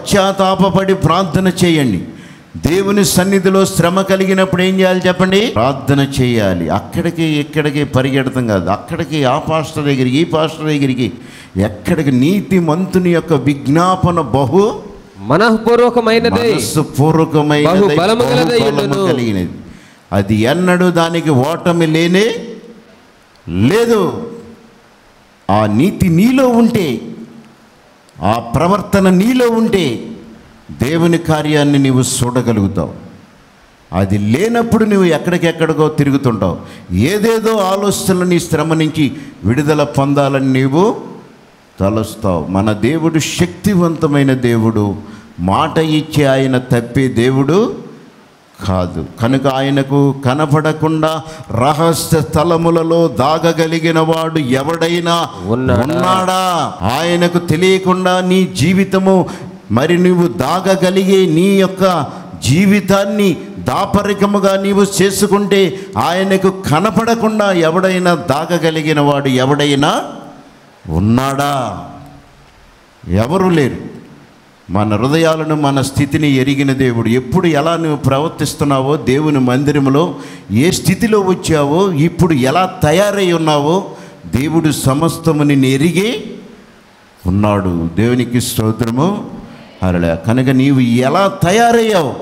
పశ్చాత్తాపపడి ప్రార్థన చేయండి దేవుని సన్నిధిలో శ్రమ కలిగినప్పుడు ఏం చేయాలి చెప్పండి ప్రార్థన చేయాలి అక్కడికి ఇక్కడికి పరిగెడతాం కాదు అక్కడికి ఆ పాస్టర్ దగ్గరికి ఈ పాస్టర్ దగ్గరికి ఎక్కడికి నీతి మంతుని యొక్క విజ్ఞాపన బహు మనఃపూర్వకమైనదే మనస్సు పూర్వకమైన బహు బలము గలదై ఉండును. కలిగినది అది ఎన్నడూ దానికి ఓటమి లేనే లేదు ఆ నీతి నీలో ఉంటే ఆ ప్రవర్తన నీలో ఉంటే దేవుని కార్యాన్ని నీవు చూడగలుగుతావు అది లేనప్పుడు నువ్వు ఎక్కడికెక్కడికో తిరుగుతుంటావు ఏదేదో ఆలోచనలు నీ శ్రమ నుంచి విడుదల పొందాలని నీవు తలుస్తావు మన దేవుడు శక్తివంతమైన దేవుడు మాట ఇచ్చే ఆయన తప్పే దేవుడు కాదు కనుక ఆయనకు కనపడకుండా రహస్య స్థలములలో దాగగలిగిన వాడు ఎవడైనా ఉన్నాడా? ఉన్నాడా ఆయనకు తెలియకుండా నీ జీవితము మరి నువ్వు దాగగలిగే నీ యొక్క జీవితాన్ని దాపరికముగా నీవు చేసుకుంటే ఆయనకు కనపడకుండా ఎవడైనా దాగగలిగిన వాడు ఎవడైనా ఉన్నాడా ఎవరు లేరు మన హృదయాలను మన స్థితిని ఎరిగిన దేవుడు ఎప్పుడు ఎలా నువ్వు ప్రవర్తిస్తున్నావో దేవుని మందిరంలో ఏ స్థితిలో వచ్చావో ఇప్పుడు ఎలా తయారై ఉన్నావో దేవుడు సమస్తము నిన్ను ఎరిగి ఉన్నాడు దేవునికి స్తోత్రము అరలే కనుక నీవు ఎలా తయారయ్యావు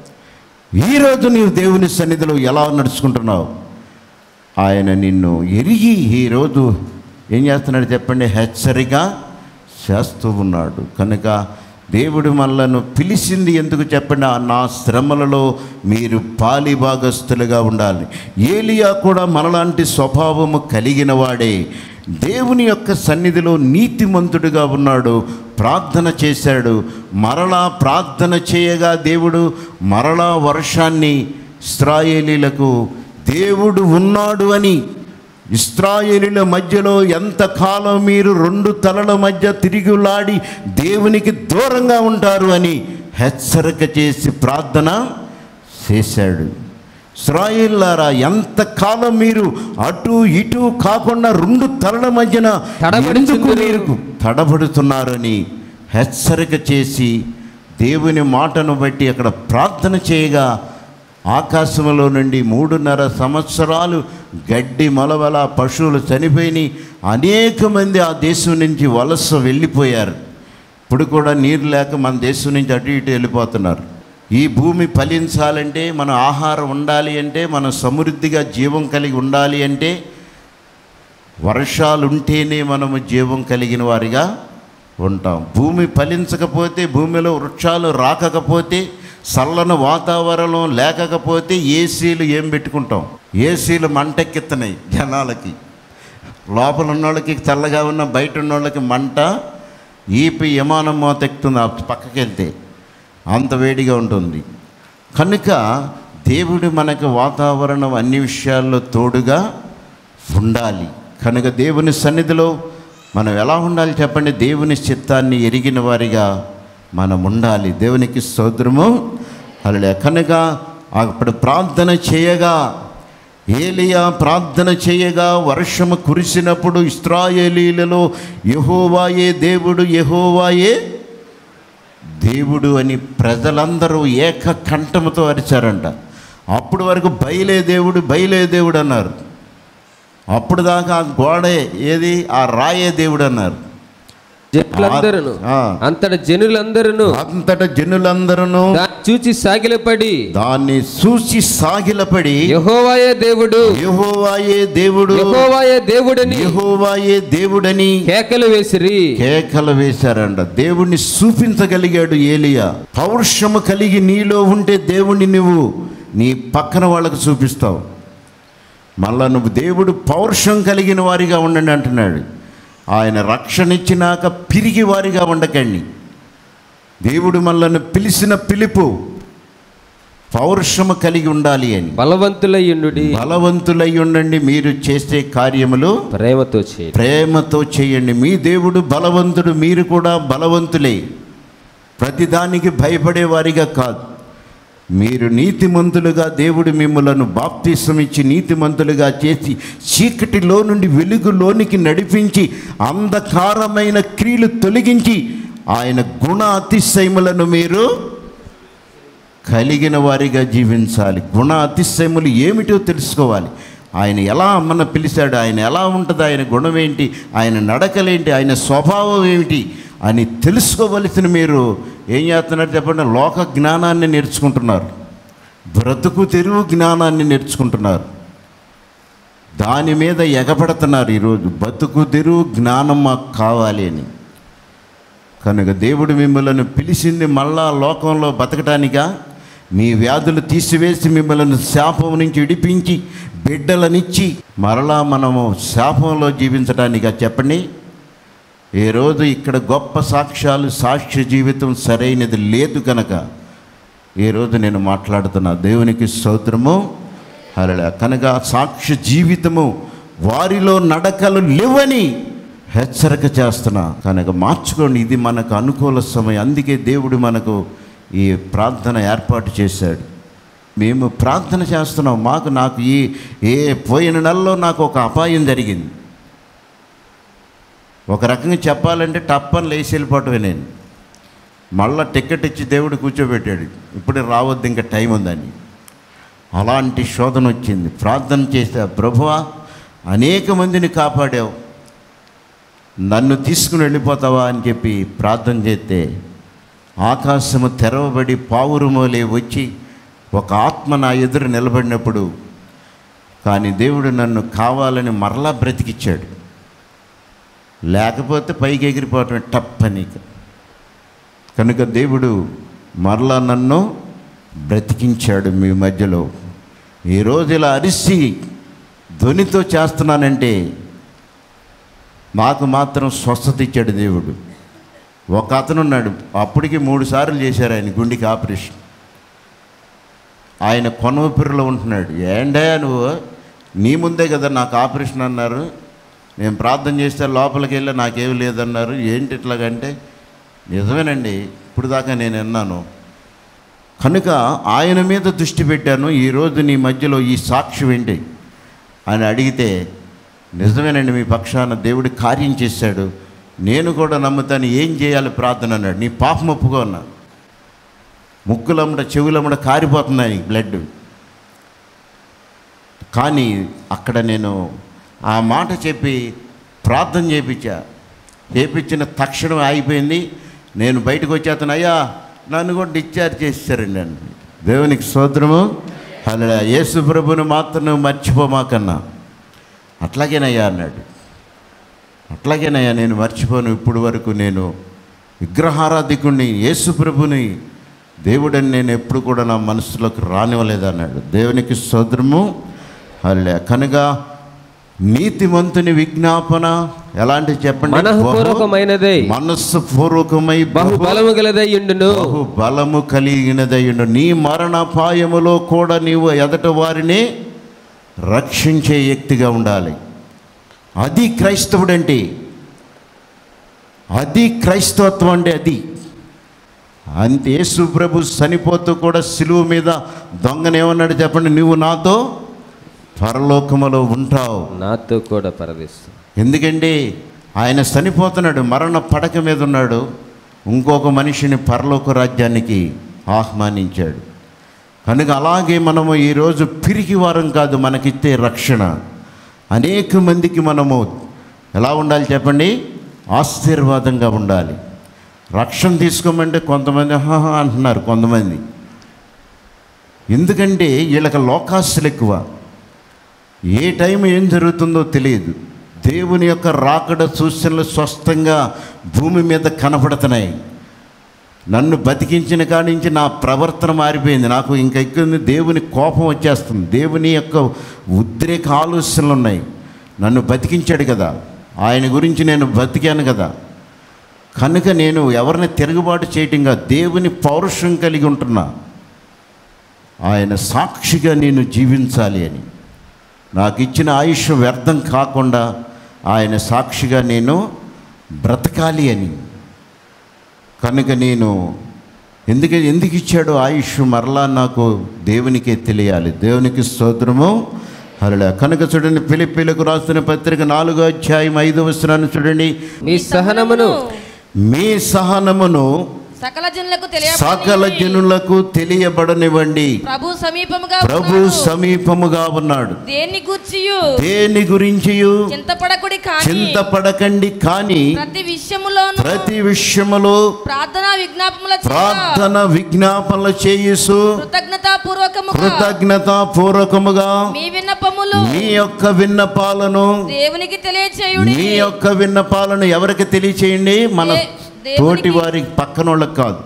ఈరోజు నీవు దేవుని సన్నిధిలో ఎలా నడుచుకుంటున్నావు ఆయన నిన్ను ఎరిగి ఈరోజు ఏం చేస్తున్నాడు చెప్పండి హెచ్చరిక చేస్తూ ఉన్నాడు కనుక దేవుడు మనలను పిలిచింది ఎందుకు చెప్పండి ఆ నా శ్రమలలో మీరు పాలిభాగస్తులుగా ఉండాలి ఏలియా కూడా మనలాంటి స్వభావము కలిగిన వాడే దేవుని యొక్క సన్నిధిలో నీతిమంతుడిగా ఉన్నాడు ప్రార్థన చేశాడు మరలా ప్రార్థన చేయగా దేవుడు మరలా వర్షాన్ని ఇస్రాయేలీలకు దేవుడు ఉన్నాడు అని ఇస్రాయేలీల మధ్యలో ఎంతకాలం మీరు రెండు తలల మధ్య తిరిగిలాడి దేవునికి దూరంగా ఉంటారు అని హెచ్చరిక చేసి ప్రార్థన చేశాడు ఇస్రాయిల్లారా ఎంతకాలం మీరు అటు ఇటు కాకుండా రెండు తలల మధ్యన ఎందుకు తడబడుచుందురు? మీరు తడబడుతున్నారని హెచ్చరిక చేసి దేవుని మాటను బట్టి అక్కడ ప్రార్థన చేయగా ఆకాశంలో నుండి మూడున్నర సంవత్సరాలు గడ్డి మొలవల పశువులు చనిపోయినాయి అనేక మంది ఆ దేశం నుంచి వలస వెళ్ళిపోయారు ఇప్పుడు కూడా నీరు లేక మన దేశం నుంచి అటు ఇటు వెళ్ళిపోతున్నారు ఈ భూమి ఫలించాలంటే మన ఆహారం ఉండాలి అంటే మనం సమృద్ధిగా జీవం కలిగి ఉండాలి అంటే వర్షాలు ఉంటేనే మనము జీవం కలిగిన వారిగా ఉంటాం భూమి ఫలించకపోతే భూమిలో వృక్షాలు రాకకపోతే చల్లని వాతావరణం లేకపోతే ఏసీలు ఏం పెట్టుకుంటాం ఏసీలు మంటెక్కిస్తున్నాయి జనాలకి లోపల ఉన్న వాళ్ళకి చల్లగా ఉన్న బయట ఉన్న వాళ్ళకి మంట ఈపి విమానం మోత ఎక్కుతుంది ఆ పక్కకి వెళ్తే అంత వేడిగా ఉంటుంది కనుక దేవుడు మనకు వాతావరణం అన్ని విషయాల్లో తోడుగా ఉండాలి కనుక దేవుని సన్నిధిలో మనం ఎలా ఉండాలి చెప్పండి దేవుని చిత్తాన్ని ఎరిగిన వారిగా మనం ఉండాలి దేవునికి స్తోత్రము అలా కనుక అప్పుడు ప్రార్థన చేయగా ఏలియా ప్రార్థన చేయగా వర్షము కురిసినప్పుడు ఇస్రాయేలీలలో యహోవాయే దేవుడు యహోవాయే దేవుడు అని ప్రజలందరూ ఏక కంఠముతో అరిచారంట అప్పుడు వరకు బయలే దేవుడు బయలే దేవుడు అన్నారు అప్పుడు దాకా ఆ గోడే ఏది ఆ రాయే దేవుడు అన్నారు జనులందరూ ఆ. అంతట జనులందరూ అంతట జనులందరూ దాన్ని చూచి సాగిలపడి దాన్ని చూసి సాగిలపడి యహోవాయే దేవుడు యహోవాయే దేవుడు యహోవాయే దేవుడని యహోవాయే దేవుడని కేకలు వేసిరి కేకలు వేశారంట దేవుణ్ణి చూపించగలిగాడు ఏలియా పౌరుషము కలిగి నీలో ఉంటే దేవుణ్ణి నువ్వు నీ పక్కన వాళ్ళకు చూపిస్తావు మళ్ళా నువ్వు దేవుడు పౌరుషం కలిగిన వారిగా ఉండండి అంటున్నాడు ఆయన రక్షణ ఇచ్చినాక పిరిగి వారిగా ఉండకండి దేవుడు మనల్ని పిలిచిన పిలుపు పౌరుషము కలిగి ఉండాలి అని బలవంతులయ్యుండు బలవంతులై ఉండండి మీరు చేసే కార్యములు ప్రేమతో చేయి ప్రేమతో చేయండి మీ దేవుడు బలవంతుడు మీరు కూడా బలవంతులే ప్రతిదానికి భయపడేవారిగా కాదు మీరు నీతిమంతులుగా దేవుడు మిమ్మలను బాప్తిసం ఇచ్చి నీతిమంతులుగా చేసి చీకటిలో నుండి వెలుగులోనికి నడిపించి అంధకారమైన క్రియలు తొలగించి ఆయన గుణ అతిశయములను మీరు కలిగిన వారిగా జీవించాలి గుణ అతిశయములు ఏమిటో తెలుసుకోవాలి ఆయన ఎలా మన పిలిచాడు ఆయన ఎలా ఉంటుంది ఆయన గుణం ఏంటి ఆయన నడకలేంటి ఆయన స్వభావం ఏమిటి అని తెలుసుకోవలసిన మీరు ఏం చేస్తున్నారు చెప్పండి లోక జ్ఞానాన్ని నేర్చుకుంటున్నారు బ్రతుకు తెరువు జ్ఞానాన్ని నేర్చుకుంటున్నారు దాని మీద ఎగబడుతున్నారు ఈరోజు బతుకు తెరువు జ్ఞానం మాకు కావాలి అని కనుక దేవుడు మిమ్మల్ని పిలిచింది మళ్ళా లోకంలో బతకటానికా మీ వ్యాధులు తీసివేసి మిమ్మల్ని శాపం నుంచి విడిపించి బిడ్డలనిచ్చి మరలా మనము శాపంలో జీవించడానికా చెప్పండి ఏ రోజు ఇక్కడ గొప్ప సాక్ష్యాలు సాక్ష్య జీవితం సరైనది లేదు కనుక ఈ రోజు నేను మాట్లాడుతున్నా దేవునికి స్తోత్రము అలా కనుక సాక్ష్య జీవితము వారిలో నడకలు లేవని హెచ్చరిక చేస్తున్నా కనుక మార్చుకోండి ఇది మనకు అనుకూల సమయం అందుకే దేవుడు మనకు ఈ ప్రార్థన ఏర్పాటు చేశాడు మేము ప్రార్థన చేస్తున్నాం మాకు నాకు ఈ ఏ పోయిన నెలలో నాకు ఒక అపాయం జరిగింది ఒక రకంగా చెప్పాలంటే టప్పని లేచి వెళ్ళిపోవటమే నేను మళ్ళా టికెట్ ఇచ్చి దేవుడు కూర్చోబెట్టాడు ఇప్పుడే రావద్దు ఇంకా టైం ఉందని అలాంటి శోధన వచ్చింది ప్రార్థన చేసా ప్రభువా అనేక మందిని కాపాడావు నన్ను తీసుకుని వెళ్ళిపోతావా అని చెప్పి ప్రార్థన చేస్తే ఆకాశము తెరవబడి పావురుమోలే వచ్చి ఒక ఆత్మ నా ఎదురు నిలబడినప్పుడు కానీ దేవుడు నన్ను కావాలని మరలా బ్రతికిచ్చాడు లేకపోతే పైకి ఎగిరిపోవటం టప్పని కనుక దేవుడు మరలా నన్ను బ్రతికించాడు మీ మధ్యలో ఈరోజు ఇలా అరిసి ధ్వనితో చేస్తున్నానంటే నాకు మాత్రం స్వస్థత ఇచ్చాడు దేవుడు ఒక అతను ఉన్నాడు అప్పటికి మూడు సార్లు చేశారు ఆయన గుండెకి ఆపరేషన్ ఆయన కొనవపిరిలో ఉంటున్నాడు ఏండయా నువ్వు నీ ముందే కదా నాకు ఆపరేషన్ అన్నారు నేను ప్రార్థన చేస్తే లోపలికి వెళ్ళి నాకేమి లేదన్నారు ఏంటి ఇట్లాగంటే నిజమేనండి ఇప్పుడు దాకా నేను విన్నాను కనుక ఆయన మీద దృష్టి పెట్టాను ఈరోజు నీ మధ్యలో ఈ సాక్ష్యం ఏంటి అని అడిగితే నిజమేనండి మీ పక్షాన దేవుడు కార్యం చేశాడు నేను కూడా నమ్ముతాను ఏం చేయాలి ప్రార్థన అన్నాడు నీ పాపం ఒప్పుకో అన్నా ముక్కులమ్మడ చెవులమ్మడ కారిపోతున్నాయి బ్లడ్ కానీ అక్కడ నేను ఆ మాట చెప్పి ప్రార్థన చేయించా చేయించిన తక్షణం అయిపోయింది నేను బయటకు వచ్చేతను అయ్యా నన్ను కూడా డిశ్చార్జ్ చేశారండి నన్ను దేవునికి సోదరము అలా యేసు ప్రభుని మాత్రం నువ్వు మర్చిపోమాకన్నా అట్లాగేనయ్యా అన్నాడు అట్లాగేనయ్యా నేను మర్చిపోను ఇప్పుడు వరకు నేను విగ్రహారాధికుణ్ణి యేసు ప్రభుని దేవుడని నేను ఎప్పుడు కూడా నా మనసులోకి రానివ్వలేదు అన్నాడు దేవునికి సోదరము అలా కనుక నీతిమంతుని విజ్ఞాపన ఎలాంటి చెప్పండి మనఃపూర్వకమైనదే మనస్సు పూర్వకమై బహు బలము గలదై ఉండును బహు బలము కలిగినదయ్యుండు నీ మరణాపాయములో కూడా నీవు ఎదట వారిని రక్షించే వ్యక్తిగా ఉండాలి అది క్రైస్తవుడంటే అది క్రైస్తవత్వం అంటే అది అంతే యేసు ప్రభు చనిపోతూ కూడా సిలువ మీద దొంగనేమన్నాడు చెప్పండి నువ్వు నాతో పరలోకములో ఉంటావు నాతో కూడా పరదేశం ఎందుకంటే ఆయన చనిపోతున్నాడు మరణ పడక మీద ఉన్నాడు ఇంకొక మనిషిని పరలోక రాజ్యానికి ఆహ్వానించాడు కనుక అలాగే మనము ఈరోజు పిరికి వారం కాదు మనకిచ్చే రక్షణ అనేక మందికి మనము ఎలా ఉండాలి చెప్పండి ఆశీర్వాదంగా ఉండాలి రక్షణ తీసుకోమంటే కొంతమంది "ఆహా" అంటున్నారు కొంతమంది ఎందుకంటే వీళ్ళకి లోకాస్తులు ఎక్కువ ఏ టైం ఏం జరుగుతుందో తెలియదు దేవుని యొక్క రాకడ సూచనలు స్పష్టంగా భూమి మీద కనపడుతున్నాయి నన్ను బతికించిన కాడి నుంచి నా ప్రవర్తన మారిపోయింది నాకు ఇంకా ఎక్కువ దేవుని కోపం వచ్చేస్తుంది దేవుని యొక్క ఉద్రేక ఆలోచనలు ఉన్నాయి నన్ను బతికించాడు కదా ఆయన గురించి నేను బతికాను కదా కనుక నేను ఎవరిని తిరుగుబాటు చేయటంగా దేవుని పౌరుషం కలిగి ఉంటున్నా ఆయన సాక్షిగా నేను జీవించాలి అని నాకు ఇచ్చిన ఆయుష్ వ్యర్థం కాకుండా ఆయన సాక్షిగా నేను బ్రతకాలి అని కనుక నేను ఎందుకు ఎందుకు ఇచ్చాడో ఆయుష్ మరలా నాకు దేవునికే తెలియాలి దేవునికి స్తోత్రము అలా కనుక చూడండి పిలిపిలకు రాస్తున్న పత్రిక నాలుగో అధ్యాయం ఐదో వచనాన్ని చూడండి మీ సహనమును మీ సహనమును సకల జనులకు సకల తెలియ జనులకు తెలియబడనివ్వండి ప్రభు సమీపముగా ప్రభు ఉన్నాడు. సమీపముగా ఉన్నాడు దేన్ని గూర్చియు దేని గురించి చింతపడకుడి కానీ చింతపడకండి కానీ ప్రతి విషయములోను ప్రతి విషయములో ప్రార్థన విజ్ఞాపముల చేత ప్రార్థన విజ్ఞాపనలు చేయుసు కృతజ్ఞతాపూర్వకముగా కృతజ్ఞత పూర్వకముగా మీ విన్నపములు మీ యొక్క విన్నపాలను దేవునికి తెలియచేయుడి మీ యొక్క విన్నపాలను ఎవరికి తెలియచేయండి మన దే- దేవునికి- తోటి వారికి పక్కన వాళ్ళకి కాదు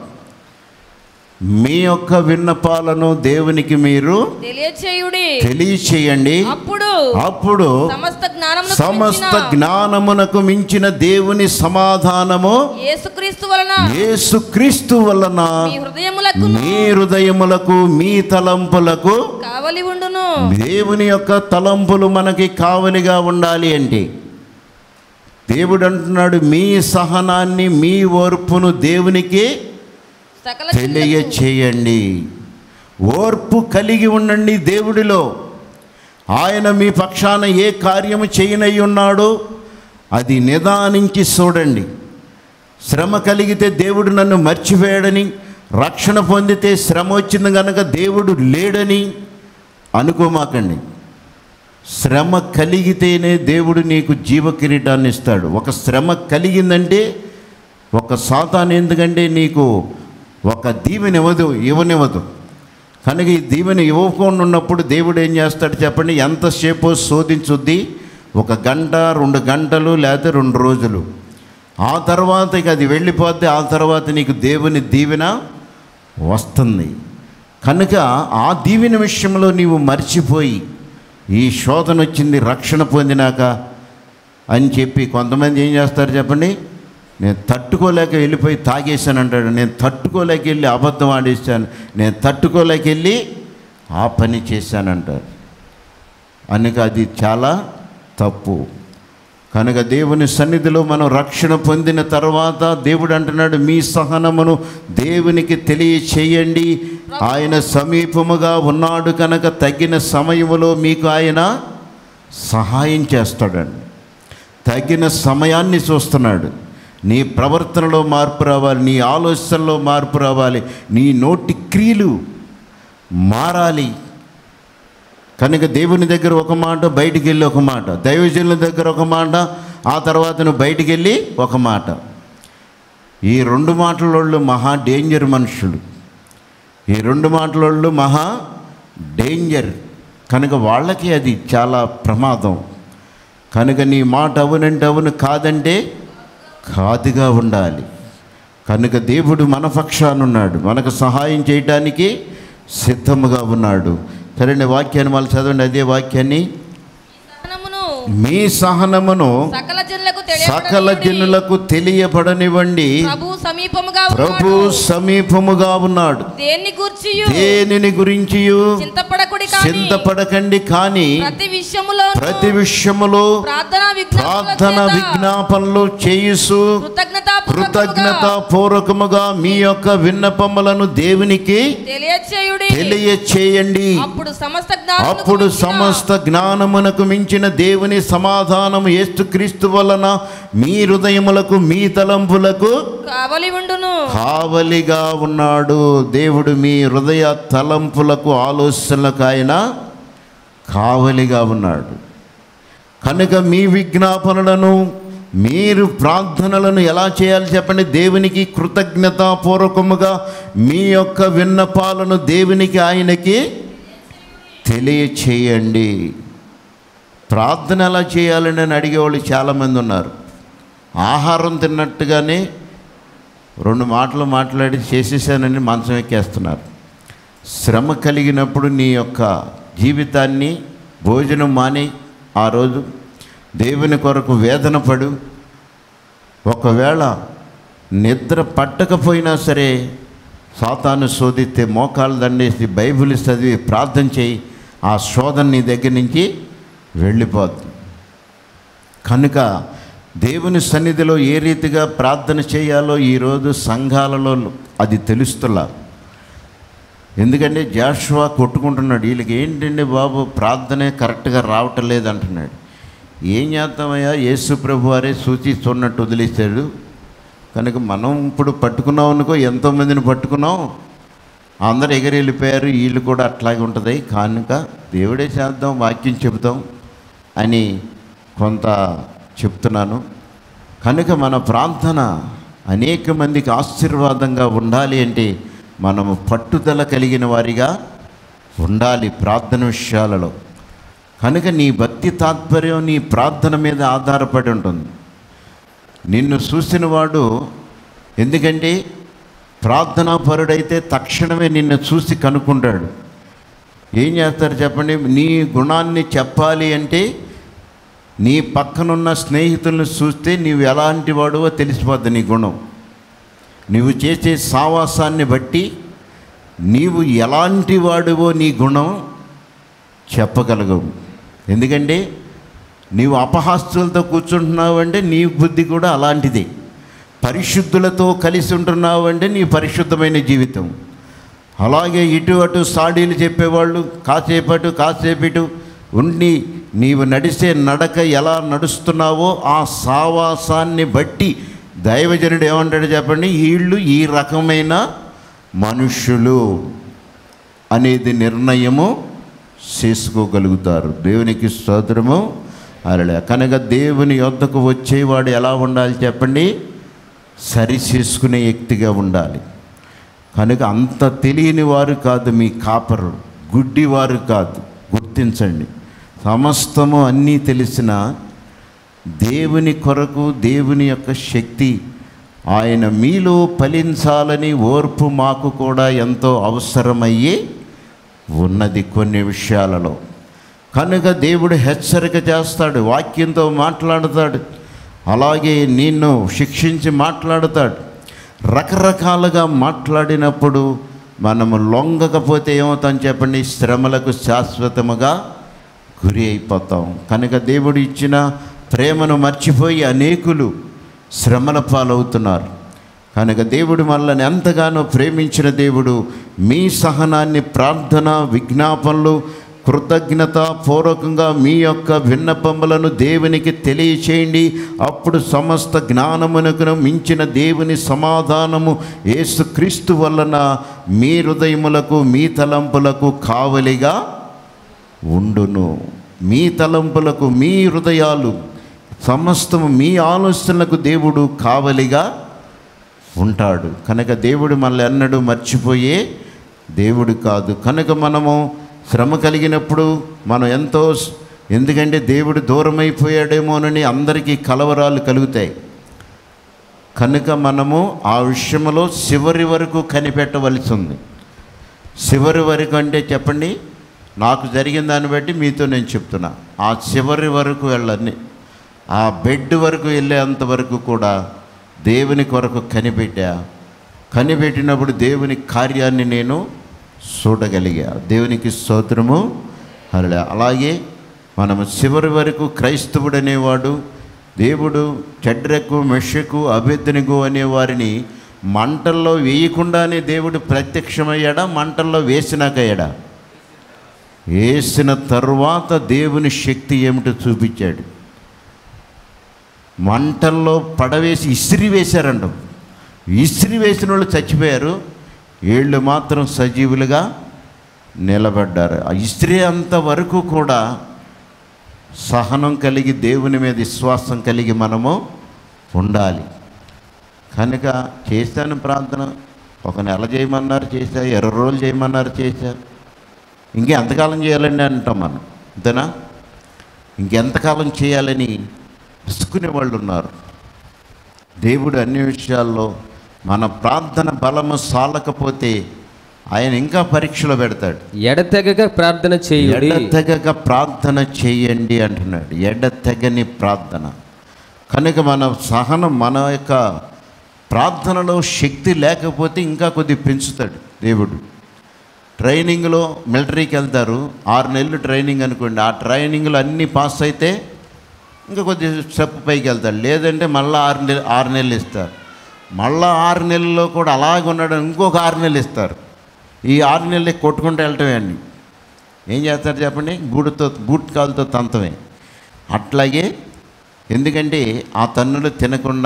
మీ యొక్క విన్నపాలను దేవునికి మీరు తెలియచేయుడి తెలియచేయండి అప్పుడు అప్పుడు సమస్త జ్ఞానమును సమస్త జ్ఞానమునకు మించిన దేవుని సమాధానము యేసుక్రీస్తు వలన యేసుక్రీస్తు వలన మీ హృదయములకు మీ హృదయములకు మీ తలంపులకు కావలి ఉండును దేవుని యొక్క తలంపులు మనకి కావలిగా ఉండాలి అంటే దేవుడు అంటున్నాడు మీ సహనాన్ని మీ ఓర్పును దేవునికి సకల తెలియచేయండి ఓర్పు కలిగి ఉండండి దేవుడిలో ఆయన మీ పక్షాన ఏ కార్యము చేయనై ఉన్నాడో అది నిదానించి చూడండి శ్రమ కలిగితే దేవుడు నన్ను మర్చిపోయాడని రక్షణ పొందితే శ్రమ వచ్చింది కనుక దేవుడు లేడని అనుకోమాకండి శ్రమ కలిగితేనే దేవుడు నీకు జీవ కిరీటాన్ని ఇస్తాడు ఒక శ్రమ కలిగిందంటే ఒక సాతాను ఎందుకంటే నీకు ఒక దీవెన ఇవ్వదు ఇవ్వనివ్వదు కనుక ఈ దీవెన ఇవ్వకుండా ఉన్నప్పుడు దేవుడు ఏం చేస్తాడు చెప్పండి ఎంతసేపు శోధించుద్ది ఒక గంట రెండు గంటలు లేకపోతే రెండు రోజులు ఆ తర్వాత ఇక అది వెళ్ళిపోతే ఆ తర్వాత నీకు దేవుని దీవెన వస్తుంది కనుక ఆ దీవెన విషయంలో నీవు మర్చిపోయి ఈ శోధన వచ్చింది రక్షణ పొందినాక అని చెప్పి కొంతమంది ఏం చేస్తారు చెప్పండి నేను తట్టుకోలేక వెళ్ళిపోయి తాగేశాను అంటాడు నేను తట్టుకోలేక వెళ్ళి అబద్ధం ఆడేశాను నేను తట్టుకోలేక వెళ్ళి ఆ పని చేశానంటాడు కనుక అది చాలా తప్పు కనుక దేవుని సన్నిధిలో మనం రక్షణ పొందిన తర్వాత దేవుడు అంటున్నాడు మీ సహనమును దేవునికి తెలియచేయండి ఆయన సమీపముగా ఉన్నాడు కనుక తగిన సమయములో మీకు ఆయన సహాయం చేస్తాడండి తగిన సమయాన్ని చూస్తున్నాడు నీ ప్రవర్తనలో మార్పు రావాలి నీ ఆలోచనలో మార్పు రావాలి నీ నోటి క్రియలు మారాలి కనుక దేవుని దగ్గర ఒక మాట బయటికి వెళ్ళి ఒక మాట దైవజనుల దగ్గర ఒక మాట ఆ తర్వాత నువ్వు బయటికి వెళ్ళి ఒక మాట ఈ రెండు మాటలోళ్ళు మహా డేంజర్ మనుషులు ఈ రెండు మాటలోళ్ళు మహా డేంజర్ కనుక వాళ్ళకి అది చాలా ప్రమాదం కనుక నీ మాట అవునంటే అవును కాదంటే కాదుగా ఉండాలి కనుక దేవుడు మన పక్షాన ఉన్నాడు మనకు సహాయం చేయటానికి సిద్ధముగా ఉన్నాడు సరే వాక్యాన్ని వాళ్ళు చదవండి అదే వాక్యాన్ని సహనమును మీ సహనమును సకల జనులకు సకల తెలియబడనీయుడి. జనులకు తెలియబడనివ్వండి ప్రభు సమీపముగా ప్రభు ఉన్నాడు. సమీపముగా ఉన్నాడు దేన్ని గూర్చియు దేనిని గురించి చింతపడకుడి కానీ చింతపడకండి కానీ ప్రతి విషయములో ప్రతి విషయములో ప్రార్థన ప్రార్థన విజ్ఞాపనలు చేయుసు కృతజ్ఞత కృతజ్ఞత పూర్వకముగా మీ యొక్క విన్నపములను దేవునికి తెలియచేయుడి తెలియచేయండి అప్పుడు సమస్త జ్ఞానమునకు అప్పుడు మించిన సమస్త జ్ఞానమునకు మించిన దేవుని సమాధానం యేసుక్రీస్తు వలన మీ హృదయములకు మీ తలంపులకు కావలి ఉండును కావలిగా ఉన్నాడు దేవుడు మీ హృదయ తలంపులకు ఆలోచనలకు ఆయన కావలిగా ఉన్నాడు కనుక మీ విజ్ఞాపనలను మీరు ప్రార్థనలను ఎలా చేయాలి చెప్పండి దేవునికి కృతజ్ఞతాపూర్వకముగా మీ యొక్క విన్నపాలను దేవునికి ఆయనకి తెలియచేయండి ప్రార్థన ఎలా చేయాలని అని అడిగేవాళ్ళు చాలామంది ఉన్నారు ఆహారం తిన్నట్టుగానే రెండు మాటలు మాట్లాడి చేసేసానని మంచం ఎక్కేస్తున్నారు శ్రమ కలిగినప్పుడు నీ యొక్క జీవితాన్ని భోజనం మాని ఆ రోజు దేవుని కొరకు వేదన పడు ఒకవేళ నిద్ర పట్టకపోయినా సరే సాతాను శోధిస్తే మోకాలు దండేసి బైబిల్ చదివి ప్రార్థన చేయి ఆ శోధన నీ దగ్గర నుంచి వెళ్ళిపోద్ది కనుక దేవుని సన్నిధిలో ఏ రీతిగా ప్రార్థన చేయాలో ఈరోజు సంఘాలలో అది తెలుస్తులా ఎందుకంటే జాషువా కొట్టుకుంటున్నాడు వీళ్ళకి ఏంటండి బాబు ప్రార్థనే కరెక్ట్గా రావటం లేదు అంటున్నాడు ఏం చేద్దామయ్యా యేసు ప్రభు వారే సూచిస్తున్నట్టు వదిలేశాడు కనుక మనం ఇప్పుడు పట్టుకున్నాం అనుకో ఎంతోమందిని పట్టుకున్నాం అందరు ఎగిరి వెళ్ళిపోయారు వీళ్ళు కూడా అట్లాగే ఉంటుంది కనుక దేవుడే చేద్దాం వాక్యం చెబుతాం అని కొంత చెప్తున్నాను కనుక మన ప్రార్థన అనేక మందికి ఆశీర్వాదంగా ఉండాలి అంటే మనము పట్టుదల కలిగిన వారిగా ఉండాలి ప్రార్థన విషయాలలో కనుక నీ భక్తి తాత్పర్యం నీ ప్రార్థన మీద ఆధారపడి ఉంటుంది నిన్ను చూసిన వాడు ఎందుకంటే ప్రార్థనాపరుడైతే తక్షణమే నిన్ను చూసి కనుక్కుంటాడు ఏం చేస్తారు చెప్పండి నీ గుణాన్ని చెప్పాలి అంటే నీ పక్కనున్న స్నేహితులను చూస్తే నీవు ఎలాంటి వాడువో తెలిసిపోద్ది నీ గుణం నువ్వు చేసే సావాసాన్ని బట్టి నీవు ఎలాంటి వాడువో నీ గుణం చెప్పగలగవు ఎందుకంటే నీవు అపహాస్యులతో కూర్చుంటున్నావు అంటే నీ బుద్ధి కూడా అలాంటిదే పరిశుద్ధులతో కలిసి ఉంటున్నావు అంటే నీ పరిశుద్ధమైన జీవితం అలాగే ఇటు అటు సాడీలు చెప్పేవాళ్ళు కాసేపటు కాసేపిటు ఉండి నీవు నడిచే నడక ఎలా నడుస్తున్నావో ఆ సావాసాన్ని బట్టి దైవజనుడు ఏమంటాడు చెప్పండి వీళ్ళు ఈ రకమైన మనుషులు అనేది నిర్ణయము చేసుకోగలుగుతారు దేవునికి స్తోత్రము అరలే కనుక దేవుని యొద్దకు వచ్చేవాడు ఎలా ఉండాలి చెప్పండి సరి చేసుకునే వ్యక్తిగా ఉండాలి కనుక అంత తెలియని వారు కాదు మీ కాపరు గుడ్డివారు కాదు గుర్తించండి సమస్తము అన్నీ తెలిసిన దేవుని కొరకు దేవుని యొక్క శక్తి ఆయన మీలో ఫలించాలని ఓర్పు మాకు కూడా ఎంతో అవసరమయ్యే ఉన్నది కొన్ని విషయాలలో కనుక దేవుడు హెచ్చరిక చేస్తాడు వాక్యంతో మాట్లాడతాడు అలాగే నిన్ను శిక్షించి మాట్లాడతాడు రకరకాలుగా మాట్లాడినప్పుడు మనము లొంగకపోతే ఏమవుతాం చెప్పండి శ్రమలకు శాశ్వతముగా గురి అయిపోతాం కనుక దేవుడు ఇచ్చిన ప్రేమను మర్చిపోయి అనేకులు శ్రమల పాలవుతున్నారు కనుక దేవుడు మనల్ని ఎంతగానో ప్రేమించిన దేవుడు మీ సహనాన్ని ప్రార్థన విజ్ఞాపనలు కృతజ్ఞత పూర్వకంగా మీ యొక్క విన్నపములను దేవునికి తెలియచేయండి అప్పుడు సమస్త జ్ఞానమునకును మించిన దేవుని సమాధానము యేసుక్రీస్తు వలన మీ హృదయములకు మీ తలంపులకు కావలిగా ఉండును మీ తలంపులకు మీ హృదయాలు సమస్తము మీ ఆలోచనలకు దేవుడు కావలిగా ఉంటాడు కనుక దేవుడు మనల్ని ఎన్నడూ మర్చిపోయే దేవుడు కాదు కనుక మనము శ్రమ కలిగినప్పుడు మనం ఎంతో స్- ఎందుకంటే దేవుడు దూరమైపోయాడేమోనని అందరికీ కలవరాలు కలుగుతాయి కనుక మనము ఆ విషయంలో చివరి వరకు కనిపెట్టవలసి ఉంది చివరి వరకు అంటే చెప్పండి నాకు జరిగిన దాన్ని బట్టి మీతో నేను చెప్తున్నా ఆ చివరి వరకు వెళ్ళని ఆ బెడ్ వరకు వెళ్ళేంత వరకు కూడా దేవుని కొరకు కనిపెట్టా కనిపెట్టినప్పుడు దేవుని కార్యాన్ని నేను చూడగలిగా దేవునికి స్తోత్రము అలా అలాగే మనము చివరి వరకు క్రైస్తవుడు అనేవాడు దేవుడు చెడ్రకు మెషకు అభ్యర్థనిగు అనే వారిని మంటల్లో వేయకుండానే దేవుడు ప్రత్యక్షమయ్యాడా మంటల్లో వేసినాకయ్యాడా వేసిన తరువాత దేవుని శక్తి ఏమిటో చూపించాడు మంటల్లో పడవేసి ఇస్త్రీ వేశారంట ఇస్త్రీ వేసిన వాళ్ళు చచ్చిపోయారు వీళ్ళు మాత్రం సజీవులుగా నిలబడ్డారు ఆ ఇస్త్రీ అంతవరకు కూడా సహనం కలిగి దేవుని మీద విశ్వాసం కలిగి మనము ఉండాలి కనుక చేశాను ప్రార్థన ఒక నెల చేయమన్నారు చేశా ఇరవై రోజులు చేయమన్నారు చేశా ఇంకెంతకాలం చేయాలండి అంటాం మనం అంతేనా ఇంకెంతకాలం చేయాలని విసుకునే వాళ్ళు ఉన్నారు దేవుడు అన్ని విషయాల్లో మన ప్రార్థన బలము సాలకపోతే ఆయన ఇంకా పరీక్షలో పెడతాడు ఎడతెగక ప్రార్థన చేయుడి ఎడతెగక ప్రార్థన చేయండి అంటున్నాడు ఎడతెగని ప్రార్థన కనుక మన సహనం మన యొక్క ప్రార్థనలో శక్తి లేకపోతే ఇంకా కొద్ది పెంచుతాడు దేవుడు ట్రైనింగ్లో మిలిటరీకి వెళ్తారు ఆరు నెలలు ట్రైనింగ్ అనుకోండి ఆ ట్రైనింగ్లో అన్నీ పాస్ అయితే ఇంకా కొద్ది స్టెప్ పైకి వెళ్తాడు లేదంటే మళ్ళీ ఆరు నెలలు ఆరు నెలలు ఇస్తారు మళ్ళీ ఆరు నెలల్లో కూడా అలాగే ఉన్నాడు ఇంకొక ఆరు నెలలు ఇస్తారు ఈ ఆరు నెలలు కొట్టుకుంటూ వెళ్ళటమే అన్ని ఏం చేస్తారు చెప్పండి గూడుతో గూట్ కాలుతో తంతమే అట్లాగే ఎందుకంటే ఆ తన్నులు తినకుండా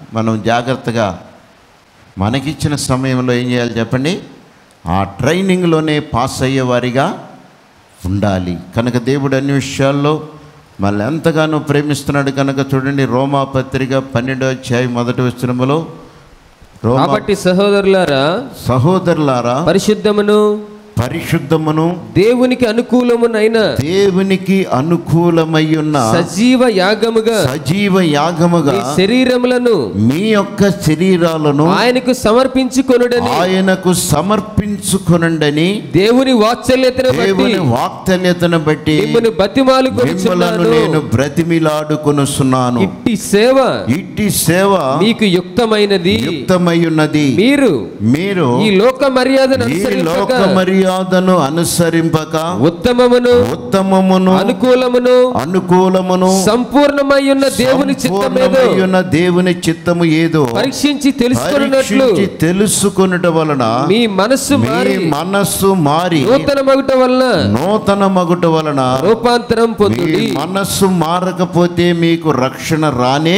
మనం జాగ్రత్తగా మనకిచ్చిన సమయంలో ఏం చేయాలి చెప్పండి ఆ ట్రైనింగ్లోనే పాస్ అయ్యేవారిగా ఉండాలి కనుక దేవుడు అన్ని విషయాల్లో మళ్ళీ ఎంతగానో ప్రేమిస్తున్నాడు కనుక చూడండి రోమా పత్రిక పన్నెండో అధ్యాయం మొదటి వచనములో రోమా కాబట్టి సహోదరులారా సహోదరులారా పరిశుద్ధమును పరిశుద్ధమును దేవునికి అనుకూలమునైన దేవునికి అనుకూలమై ఉన్న సజీవ యాగముగా సజీవ యాగముగా మీ శరీరములను మీ యొక్క శరీరాలను ఆయనకు సమర్పించుకొనుడని ఆయనకు సమర్పించుకొనండని దేవుని వాత్సల్యతను బట్టి దేవుని వాక్తల్యతను బట్టి మిమ్మల్ని బతిమాలు మిమ్మలను నేను బ్రతిమిలాడుకొనుస్తున్నాను ఇట్టి సేవ ఇట్టి సేవ మీకు యుక్తమైనది యుక్తమై ఉన్నది మీరు మీరు ఈ లోక మర్యాదను ఈ అనుసరింపక లోక మర్యాదను అనుసరింపక ఉత్తమమును ఉత్తమమును అనుకూలమును అనుకూలమును సంపూర్ణమై ఉన్న దేవుని చిత్తమేదో సంపూర్ణమై ఉన్న దేవుని చిత్తము ఏదో పరీక్షించి తెలుసుకున్నట్లు పరీక్షించి తెలుసుకొనుట వలన మీ మనస్సు మీ మారి మనస్సు మారి నూతన మగుట వలన నూతన మగుట వలన రూపాంతరం మీ పొందుడి మనస్సు మారకపోతే మీకు రక్షణ రానే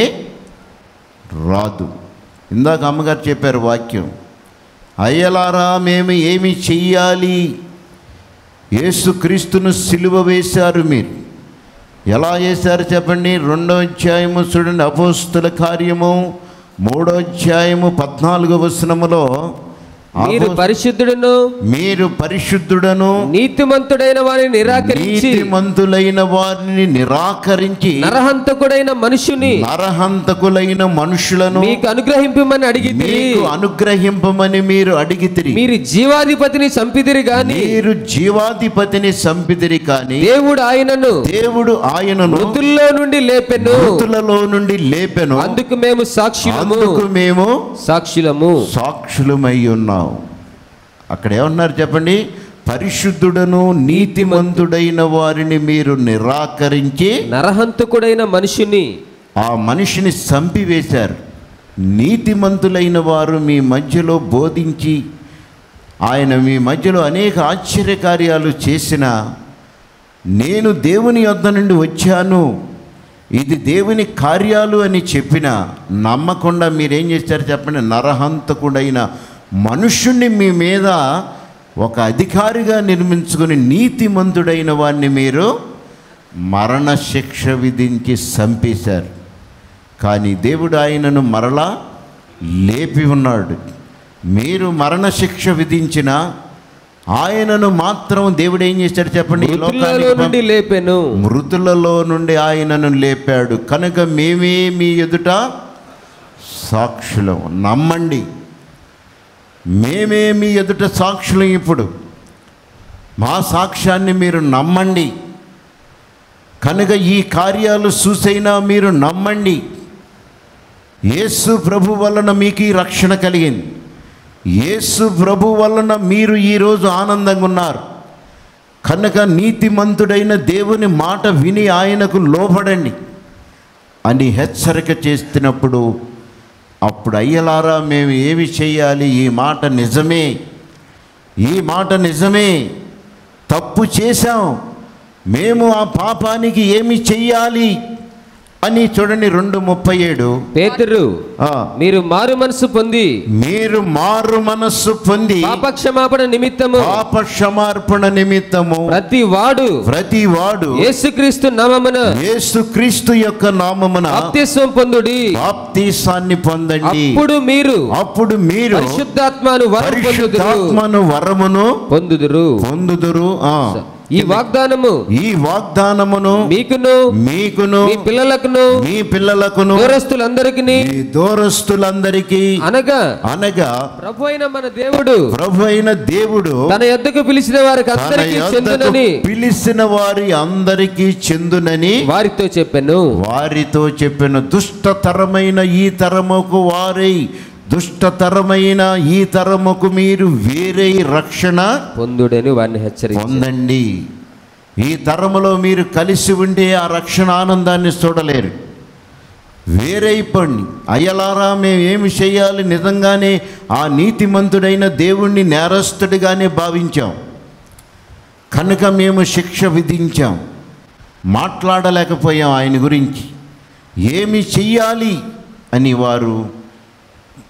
రాదు ఇందాక అమ్మగారు చెప్పారు వాక్యం అయ్యలారా మేము ఏమి చెయ్యాలి యేసుక్రీస్తును సిలువ వేశారు మీరు ఎలా వేశారు చెప్పండి రెండో అధ్యాయము చూడండి అపోస్తుల కార్యము మూడో అధ్యాయము పద్నాలుగో వచనములో మీరు అపో- పరిశుద్ధుడును మీరు పరిశుద్ధుడను నీతిమంతుడైన వారిని నిరాకరించి నీతిమంతులైన వారిని నిరాకరించి నరహంతకుడైన మనుషుని నరహంతకులైన మనుషులను మీకు అనుగ్రహింపమని అడిగితే మీకు అనుగ్రహింపమని మీరు అడిగితిరి మీరు జీవాధిపతిని చంపిదిరి గాని మీరు జీవాధిపతిని సంపిదిరి కాని దేవుడు ఆయనను దేవుడు ఆయనను మృతుల్లో నుండి లేపెను మృతులలో నుండి లేపెను అందుకు మేము సాక్షులము అందుకు మేము సాక్షులము సాక్షులమై ఉన్నాం అక్కడ ఏమన్నారు చెప్పండి పరిశుద్ధుడను నీతిమంతుడైన వారిని మీరు నిరాకరించి నరహంతకుడైన మనుషుని ఆ మనిషిని చంపివేశారు నీతిమంతులైన వారు మీ మధ్యలో బోధించి ఆయన మీ మధ్యలో అనేక ఆశ్చర్యకార్యాలు చేసిన నేను దేవుని యొద్ద నుండి వచ్చాను ఇది దేవుని కార్యాలు అని చెప్పిన నమ్మకుండా మీరేం చేశారు చెప్పండి నరహంతకుడైన మనుష్యుణ్ణి మీ మీద ఒక అధికారిగా నిర్మించుకుని నీతిమంతుడైన వాడిని మీరు మరణశిక్ష విధించి చంపేశారు కానీ దేవుడు ఆయనను మరలా లేపి ఉన్నాడు మీరు మరణశిక్ష విధించిన ఆయనను మాత్రం దేవుడు ఏం చేశాడు చెప్పండి ఈ మృతులలో లోకానికి నుండి లేపెను మృతులలో నుండి ఆయనను లేపాడు కనుక మేమే మీ ఎదుట సాక్షులం నమ్మండి మేమే మీ ఎదుట సాక్షులం ఇప్పుడు మా సాక్ష్యాన్ని మీరు నమ్మండి కనుక ఈ కార్యాలు చూసైనా మీరు నమ్మండి యేసు ప్రభు వలన మీకు ఈ రక్షణ కలిగింది యేసు ప్రభు వలన మీరు ఈరోజు ఆనందంగా ఉన్నారు కనుక నీతిమంతుడైన దేవుని మాట విని ఆయనకు లోబడండి అని హెచ్చరిక చేస్తున్నప్పుడు అప్పుడు అయ్యలారా మేము ఏమి చేయాలి ఈ మాట నిజమే ఈ మాట నిజమే తప్పు చేశాం మేము ఆ పాపానికి ఏమి చెయ్యాలి అని చూడండి రెండు ముప్పై ఏడు పేతురు ఆ, మీరు మారు మనసు పొంది మీరు మారు మనస్సు పొంది పాపక్షమాపణ నిమిత్తము పాప క్షమార్పణ నిమిత్తము ప్రతి వాడు ప్రతి వాడు యేసుక్రీస్తు నామమున యేసుక్రీస్తు యొక్క నామమున బాప్తిస్వం పొందుడి బాప్తీసాన్ని పొందండి అప్పుడు మీరు అప్పుడు మీరు పరిశుద్ధాత్మను వరం పొందుదురు పరిశుద్ధాత్మను వరమును పొందుదురు పొందుదురు ఆ. ఈ వాగ్దానము ఈ వాగ్దానమును మీకును మీకును మీ పిల్లలకును మీ పిల్లలకును దూరస్తులందరికీ మీ దూరస్తులందరికీ అనగా అనగా ప్రభు అయిన మన దేవుడు ప్రభు అయిన దేవుడు తన యొద్దకు పిలిచిన వారికి తన అందరికీ యొద్దకు చెందునని పిలిచిన వారి అందరికీ చెందునని వారితో చెప్పాను వారితో చెప్పిన దుష్టతరమైన ఈ తరముకు వారై దుష్టతరమైన ఈ తరముకు మీరు వేరే రక్షణ పొందుడని వారిని హెచ్చరించారు పొందండి ఈ తరములో మీరు కలిసి ఉంటే ఆ రక్షణ ఆనందాన్ని చూడలేరు వేరైపోండి అయ్యలారా మేము ఏమి చేయాలి నిజంగానే ఆ నీతిమంతుడైన దేవుణ్ణి నేరస్తుడిగానే భావించాం కనుక మేము శిక్ష విధించాం మాట్లాడలేకపోయాం ఆయన గురించి ఏమి చెయ్యాలి అని వారు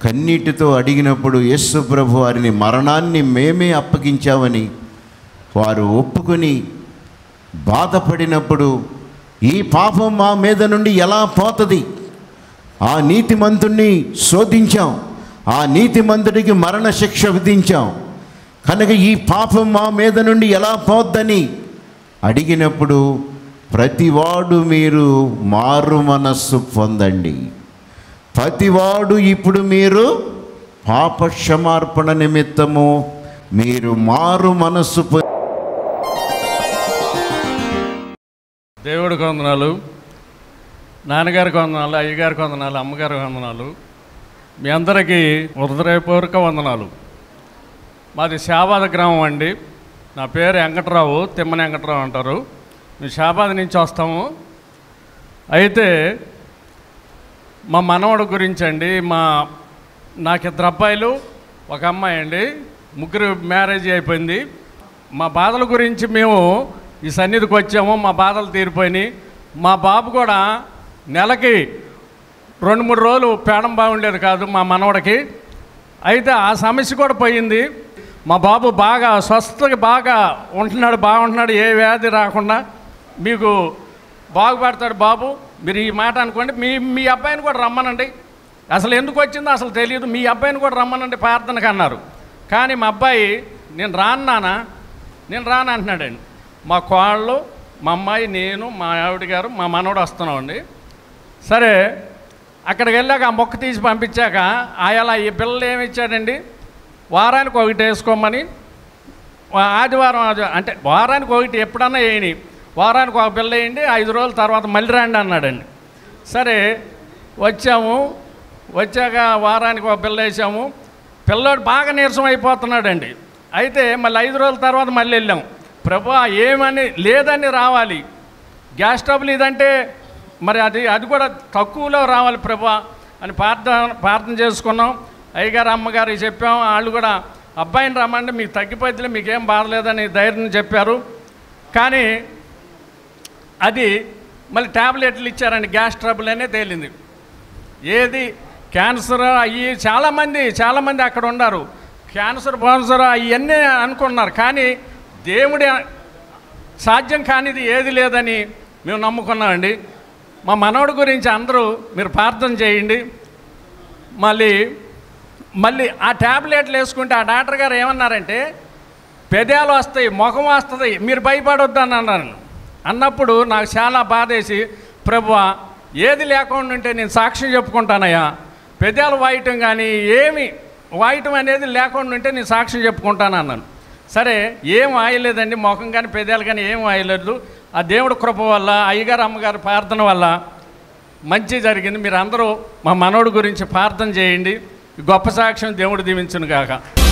కన్నీటితో అడిగినప్పుడు యేసు ప్రభు వారిని మరణాన్ని మేమే అప్పగించామని వారు ఒప్పుకొని బాధపడినప్పుడు ఈ పాపం మా మీద నుండి ఎలా పోతుంది ఆ నీతిమంతుణ్ణి శోధించాం ఆ నీతిమంతుడికి మరణ శిక్ష విధించాం కనుక ఈ పాపం మా మీద నుండి ఎలా పోద్దని అడిగినప్పుడు ప్రతివాడు మీరు మారు మనస్సు పొందండి ప్రతివాడు ఇప్పుడు మీరు పాప క్షమార్పణ నిమిత్తము మీరు మారు మనస్సు పొ- దేవుడికి వందనాలు నాన్నగారికి వందనాలు అయ్యగారికి వందనాలు అమ్మగారికి వందనాలు మీ అందరికీ హృదయపూర్వక వందనాలు మాది షాబాద్ గ్రామం అండి నా పేరు వెంకట్రావు తిమ్మని వెంకట్రావు అంటారు మేము షాబాద్ నుంచి వస్తాము అయితే మా మనవడు గురించి అండి మా నాకు ఇద్దరు అబ్బాయిలు ఒక అమ్మాయి అండి ముగ్గురు మ్యారేజ్ అయిపోయింది మా బాధల గురించి మేము ఈ సన్నిధికి వచ్చాము మా బాధలు తీరిపోయినాయి మా బాబు కూడా నెలకి రెండు మూడు రోజులు పేడం బాగుండేది కాదు మా మనవడికి అయితే ఆ సమస్య కూడా పోయింది మా బాబు బాగా స్వస్థతకి బాగా ఉంటున్నాడు బాగుంటున్నాడు ఏ వ్యాధి రాకుండా మీకు బాగుపడతాడు బాబు మీరు ఈ మాట అనుకోండి మీ మీ అబ్బాయిని కూడా రమ్మనండి అసలు ఎందుకు వచ్చిందో అసలు తెలియదు మీ అబ్బాయిని కూడా రమ్మనండి ప్రార్థనకు అన్నారు కానీ మా అబ్బాయి నేను రాను నానా నేను రాను అంటున్నాడండి మా కోళ్ళు మా అమ్మాయి నేను మా ఆవిడ గారు మా మనవడు వస్తున్నామండి సరే అక్కడికి వెళ్ళాక ఆ మొక్క తీసి పంపించాక ఆయలా ఈ పిల్లలు ఏమి ఇచ్చాడండి వారానికి ఒకటి వేసుకోమని వా- ఆదివారం ఆది- అంటే వారానికి ఒకటి ఎప్పుడన్నా వేయని వారానికి ఒక బిల్ల వేయండి ఐదు రోజుల తర్వాత మళ్ళీ రండి అన్నాడండి సరే వచ్చాము వచ్చాక వారానికి ఒక బిల్ల వేసాము పిల్లోడు బాగా నీరసం అయిపోతున్నాడండి అయితే మళ్ళీ ఐదు రోజుల తర్వాత మళ్ళీ వెళ్ళాం ప్రభా ఏమని లేదని రావాలి గ్యాస్ ట్రబుల్ ఇదంటే మరి అది అది కూడా తక్కువలో రావాలి ప్రభా అని ప్రార్థన ప్రార్థన చేసుకున్నాం అయ్యగారు అమ్మగారికి చెప్పాం వాళ్ళు కూడా అబ్బాయిని రమ్మంటే మీకు తగ్గిపోద్దిలే మీకేం బాధలేదని ధైర్యం చెప్పారు కానీ అది మళ్ళీ ట్యాబ్లెట్లు ఇచ్చారండి గ్యాస్ ట్రబుల్ అనే తేలింది ఏది క్యాన్సర్ అయ్యి చాలామంది చాలామంది అక్కడ ఉన్నారు క్యాన్సర్ బాన్సర్ అవన్నీ అనుకున్నారు కానీ దేవుడి సాధ్యం కానిది ఏది లేదని మేము నమ్ముకున్నామండి మా మనవడి గురించి అందరూ మీరు ప్రార్థన చేయండి మళ్ళీ మళ్ళీ ఆ ట్యాబ్లెట్లు వేసుకుంటే ఆ డాక్టర్ గారు ఏమన్నారంటే పెదాలు వస్తాయి ముఖం వస్తుంది మీరు భయపడొద్దు అని అన్నారు అన్నప్పుడు నాకు చాలా బాధేసి ప్రభు ఏది లేకుండా ఉంటే నేను సాక్ష్యం చెప్పుకుంటానయ్యా పెదాలు వాయటం కానీ ఏమి వాయటం అనేది లేకుండా ఉంటే నేను సాక్ష్యం చెప్పుకుంటాను అన్నాను సరే ఏం వాయలేదండి ముఖం కానీ పెదాలు కానీ ఏం వాయలేదు ఆ దేవుడి కృప వల్ల అయ్యగారు అమ్మగారి ప్రార్థన వల్ల మంచి జరిగింది మీరు అందరూ మా మనోడి గురించి ప్రార్థన చేయండి ఈ గొప్ప సాక్ష్యం దేవుడు దీవించును కాక